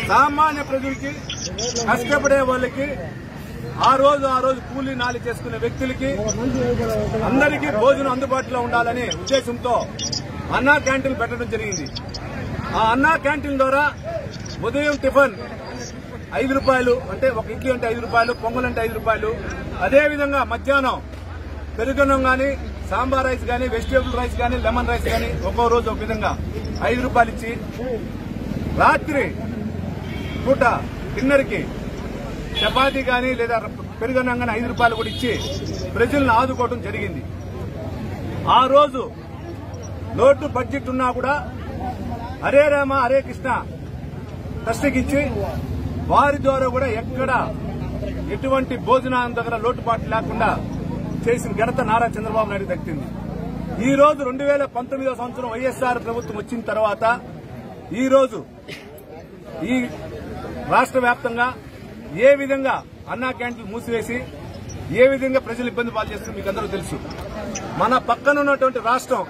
సామాన్య ప్రజలకి కష్టపడే వాళ్ళకి ఆ రోజు ఆ రోజు కూలీ నాలి చేసుకునే వ్యక్తులకి అందరికీ భోజనం అందుబాటులో ఉండాలనే ఉద్దేశంతో అన్నా క్యాంటీన్ పెట్టడం జరిగింది ఆ అన్నా క్యాంటీన్ ద్వారా ఉదయం టిఫిన్ ఐదు రూపాయలు అంటే ఒక ఇడ్లీ అంటే ఐదు రూపాయలు పొంగల్ అంటే ఐదు రూపాయలు అదేవిధంగా మధ్యాహ్నం పెరుగన్నం గాని సాంబార్ రైస్ గాని వెజిటేబుల్ రైస్ గాని లెమన్ రైస్ గాని ఒక్కో రోజు ఒక విధంగా ఐదు రూపాయలు ఇచ్చి రాత్రి పూట డిన్నర్కి చపాతీ గాని లేదా పెరుగన్నం గాని ఐదు రూపాయలు కూడా ఇచ్చి ప్రజలను ఆదుకోవడం జరిగింది ఆ రోజు లోటు బడ్జెట్ ఉన్నా కూడా హరే రామ హరే కృష్ణ దస్తకిచ్చి వారి ద్వారా కూడా ఎక్కడ ఎటువంటి భోజనం దగ్గర లోటుపాటు లేకుండా చేసిన ఘనత నారా చంద్రబాబు నాయుడు దక్కింది ఈ రోజు రెండు వేల పంతొమ్మిదో సంవత్సరం వైఎస్ఆర్ ప్రభుత్వం వచ్చిన తర్వాత ఈ రోజు ఈ రాష్ట్ర వ్యాప్తంగా ఏ విధంగా అన్నా క్యాంటీన్లు మూసివేసి ఏ విధంగా ప్రజలు ఇబ్బంది పాలు చేస్తుందో మీకు అందరూ తెలుసు మన పక్కన ఉన్నటువంటి రాష్ట్రం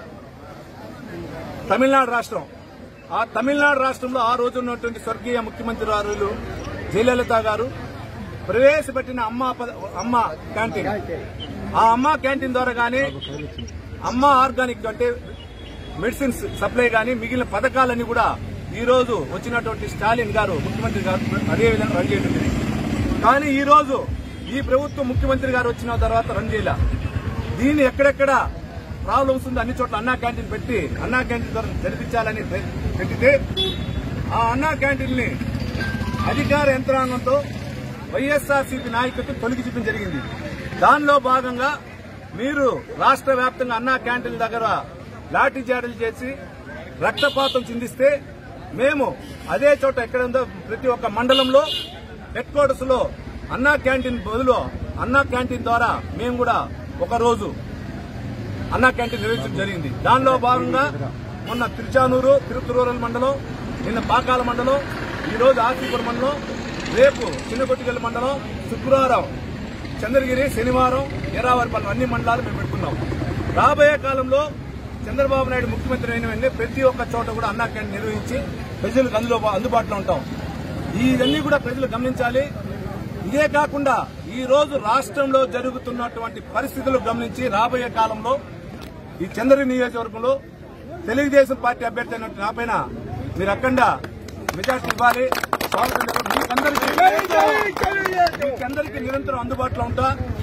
తమిళనాడు రాష్ట్రం ఆ తమిళనాడు రాష్ట్రంలో ఆ రోజు ఉన్నటువంటి స్వర్గీయ ముఖ్యమంత్రి వారు జయలలిత గారు ప్రవేశపెట్టిన అమ్మ పద- అమ్మ క్యాంటీన్ ఆ అమ్మ క్యాంటీన్ ద్వారా గానీ అమ్మ ఆర్గానిక్ అంటే మెడిసిన్స్ సప్లై గానీ మిగిలిన పథకాలన్నీ కూడా ఈ రోజు వచ్చినటువంటి స్టాలిన్ గారు ముఖ్యమంత్రి గారు అదే విధంగా రన్ చేయడం జరిగింది కానీ ఈ రోజు ఈ ప్రభుత్వం ముఖ్యమంత్రి గారు వచ్చిన తర్వాత రన్ చేయలే దీన్ని ఎక్కడెక్కడ ప్రాబ్లమ్స్ ఉంది అన్ని చోట్ల అన్నా క్యాంటీన్ పెట్టి అన్నా క్యాంటీన్ ద్వారా జరిపించాలని పె- పెట్టితే ఆ అన్నా క్యాంటీన్ ని అధికార యంత్రాంగంతో వైఎస్ఆర్సీపీ నాయకత్వం తొలగి చూపడం జరిగింది దానిలో భాగంగా మీరు రాష్ట్ర వ్యాప్తంగా అన్నా క్యాంటీన్ల దగ్గర లాఠీ చార్జీలు చేసి రక్తపాతం చిందిస్తే మేము అదే చోట ఎక్కడ ఉందో ప్రతి ఒక్క మండలంలో హెడ్ క్వార్టర్స్ లో అన్నా క్యాంటీన్ బదులు అన్నా క్యాంటీన్ ద్వారా మేము కూడా ఒక రోజు అన్నా క్యాంటీన్ నిర్వహించడం జరిగింది దానిలో భాగంగా మొన్న తిరుచానూరు తిరుతురూరల్ మండలం నిన్న పాకాల మండలం ఈ రోజు ఆర్సీపురం మండలం రేపు చిన్నగొట్టిగల్లి మండలం శుక్రవారం చంద్రగిరి శనివారం ఎరావరిపల్లి అన్ని మండలాలు మేము పెట్టుకున్నాం రాబోయే కాలంలో చంద్రబాబు నాయుడు ముఖ్యమంత్రి అయిన వెంటనే ప్రతి ఒక్క చోట కూడా అన్నా క్యాంటీన్ నిర్వహించి ప్రజలకు అందులో అందుబాటులో ఉంటాం ఇవన్నీ కూడా ప్రజలు గమనించాలి ఇదే కాకుండా ఈ రోజు రాష్ట్రంలో జరుగుతున్నటువంటి పరిస్థితులు గమనించి రాబోయే కాలంలో ఈ చంద్రగిరి నియోజకవర్గంలో తెలుగుదేశం పార్టీ అభ్యర్థి అయినటువంటి నాపైన మీరు అఖండ మెజార్టీ ఇవ్వాలి స్వాగతం చెప్పండి. మీకందరికీ మీకందరికీ నిరంతరం అందుబాటులో ఉంటా